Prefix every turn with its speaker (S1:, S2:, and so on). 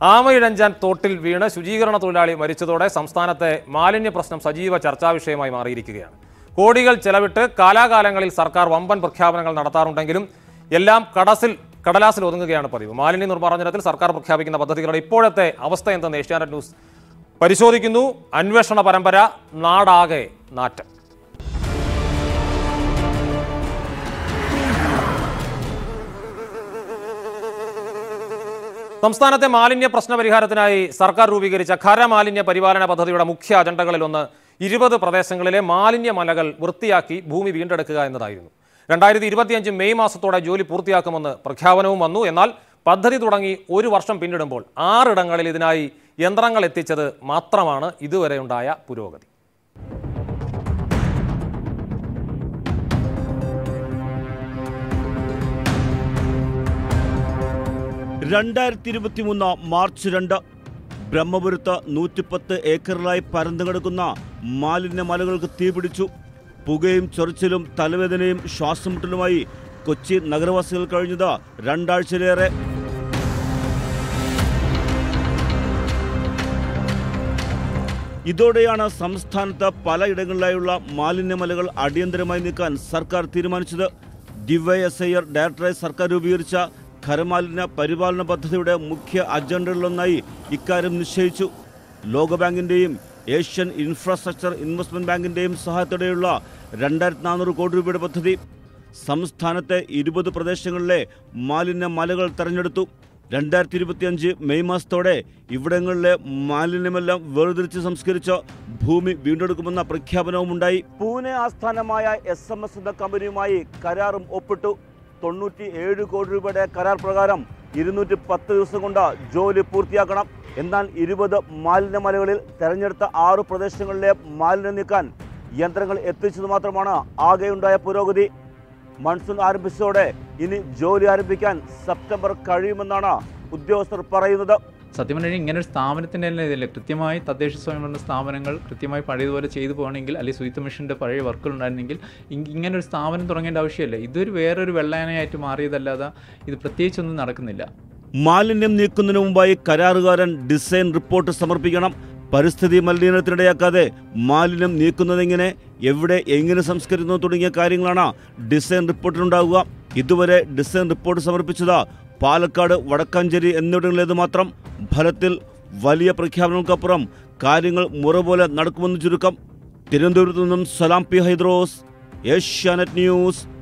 S1: ആമയിഴഞ്ചാൻ തോട്ടിൽ വീണ് ശുചീകരണ തൊഴിലാളി മരിച്ചതോടെ സംസ്ഥാനത്തെ മാലിന്യ പ്രശ്നം സജീവ ചർച്ചാ വിഷയമായി മാറിയിരിക്കുകയാണ് കോടികൾ ചെലവിട്ട് കാലാകാലങ്ങളിൽ സർക്കാർ വമ്പൻ പ്രഖ്യാപനങ്ങൾ നടത്താറുണ്ടെങ്കിലും എല്ലാം കടസിൽ കടലാസിൽ ഒതുങ്ങുകയാണ് പതിവ് മാലിന്യ നിർമ്മാർജ്ജനത്തിൽ സർക്കാർ പ്രഖ്യാപിക്കുന്ന പദ്ധതികളുടെ ഇപ്പോഴത്തെ അവസ്ഥ എന്തെന്ന് ഏഷ്യാനെറ്റ് ന്യൂസ് പരിശോധിക്കുന്നു അന്വേഷണ പരമ്പര നാടാകെ നാറ്റം സംസ്ഥാനത്തെ മാലിന്യ പ്രശ്ന പരിഹാരത്തിനായി സർക്കാർ രൂപീകരിച്ച ഖരമാലിന്യ പരിപാലന പദ്ധതിയുടെ മുഖ്യ അജണ്ടകളിലൊന്ന് ഇരുപത് പ്രദേശങ്ങളിലെ മാലിന്യ മലകൾ വൃത്തിയാക്കി ഭൂമി വീണ്ടെടുക്കുക എന്നതായിരുന്നു രണ്ടായിരത്തി ഇരുപത്തിയഞ്ച് മെയ് മാസത്തോടെ ജോലി പൂർത്തിയാക്കുമെന്ന് പ്രഖ്യാപനവും വന്നു എന്നാൽ പദ്ധതി തുടങ്ങി ഒരു വർഷം പിന്നിടുമ്പോൾ ആറിടങ്ങളിൽ ഇതിനായി യന്ത്രങ്ങൾ എത്തിച്ചത് മാത്രമാണ് ഇതുവരെയുണ്ടായ പുരോഗതി
S2: രണ്ടായിരത്തി ഇരുപത്തിമൂന്ന് മാർച്ച് രണ്ട് ബ്രഹ്മപുരത്ത് നൂറ്റിപ്പത്ത് ഏക്കറിലായി പരന്നു കിടക്കുന്ന മാലിന്യ മലകൾക്ക് തീപിടിച്ചു പുകയും ചൊറിച്ചിലും തലവേദനയും ശ്വാസമുട്ടലുമായി കൊച്ചി നഗരവാസികൾ കഴിഞ്ഞത് രണ്ടാഴ്ചയിലേറെ ഇതോടെയാണ് സംസ്ഥാനത്ത് പലയിടങ്ങളിലായുള്ള മാലിന്യമലകൾ അടിയന്തരമായി നീക്കാൻ സർക്കാർ തീരുമാനിച്ചത് ഡിവൈഎസ്ഐആർ ഡയറക്ടറായി സർക്കാർ രൂപീകരിച്ച ഖരമാലിന്യ പരിപാലന പദ്ധതിയുടെ മുഖ്യ അജണ്ടകളിലൊന്നായി ഇക്കാര്യം നിശ്ചയിച്ചു ലോകബാങ്കിന്റെയും ഏഷ്യൻ ഇൻഫ്രാസ്ട്രക്ചർ ഇൻവെസ്റ്റ്മെന്റ് ബാങ്കിന്റെയും സഹായത്തോടെയുള്ള രണ്ടായിരത്തി നാനൂറ് കോടി രൂപയുടെ പദ്ധതി സംസ്ഥാനത്തെ ഇരുപത് പ്രദേശങ്ങളിലെ മാലിന്യ മലകൾ തെരഞ്ഞെടുത്തു രണ്ടായിരത്തി ഇരുപത്തിയഞ്ച് മെയ് മാസത്തോടെ ഇവിടങ്ങളിലെ മാലിന്യമെല്ലാം വേർതിരിച്ച് സംസ്കരിച്ച് ഭൂമി വീണ്ടെടുക്കുമെന്ന പ്രഖ്യാപനവും ഉണ്ടായി പൂനെ ആസ്ഥാനമായ എസ് എം എസ് എന്ന കമ്പനിയുമായി കരാറും ഒപ്പിട്ടു തൊണ്ണൂറ്റി ഏഴ് കോടി രൂപയുടെ കരാർ പ്രകാരം ഇരുന്നൂറ്റി പത്ത് ദിവസം കൊണ്ട് ജോലി പൂർത്തിയാക്കണം എന്നാൽ ഇരുപത് മാലിന്യമലകളിൽ തെരഞ്ഞെടുത്ത ആറ് പ്രദേശങ്ങളിലെ മാലിന്യം നീക്കാൻ യന്ത്രങ്ങൾ എത്തിച്ചത് മാത്രമാണ് ആകെയുണ്ടായ പുരോഗതി മൺസൂൺ ആരംഭിച്ചതോടെ ഇനി ജോലി ആരംഭിക്കാൻ സെപ്റ്റംബർ കഴിയുമെന്നാണ് ഉദ്യോഗസ്ഥർ പറയുന്നത്
S3: സത്യം പറഞ്ഞാൽ ഇങ്ങനെ ഒരു സ്ഥാപനത്തിൻ്റെ തന്നെ ഇതില്ല കൃത്യമായി തദ്ദേശ സ്വയംഭരണ സ്ഥാപനങ്ങൾ കൃത്യമായി പഴയതുപോലെ ചെയ്തു പോകണമെങ്കിൽ അല്ലെങ്കിൽ സുയിത്ത മിഷൻ്റെ പഴയ വർക്കുകൾ ഉണ്ടായിരുന്നെങ്കിൽ ഇ- ഇങ്ങനെ ഒരു സ്ഥാപനം തുടങ്ങേണ്ട ആവശ്യമില്ല ഇതൊരു വേറൊരു വെള്ളാനയായിട്ട് മാറിയതല്ലാതെ ഇത് പ്രത്യേകിച്ചൊന്നും നടക്കുന്നില്ല
S2: മാലിന്യം നീക്കുന്നതിന് മുമ്പായി കരാറുകാരൻ ഡിസൈൻ റിപ്പോർട്ട് സമർപ്പിക്കണം പരിസ്ഥിതി മലിനീകരണത്തിനിടയാക്കാതെ മാലിന്യം നീക്കുന്നതെങ്ങനെ എവിടെ എങ്ങനെ സംസ്കരിക്കുന്നു തുടങ്ങിയ കാര്യങ്ങളാണ് ഡിസൈൻ റിപ്പോർട്ടിലുണ്ടാവുക ഇതുവരെ ഡിസൈൻ റിപ്പോർട്ട് സമർപ്പിച്ചത് പാലക്കാട് വടക്കാഞ്ചേരി എന്നിവിടങ്ങളിലേത് മാത്രം ഫലത്തിൽ വലിയ പ്രഖ്യാപനങ്ങൾക്കപ്പുറം കാര്യങ്ങൾ മുറ പോലെ നടക്കുമെന്ന് ചുരുക്കം തിരുവനന്തപുരത്ത് നിന്നും സലാം പി ഹൈദ്രോസ് ഏഷ്യാനെറ്റ് ന്യൂസ്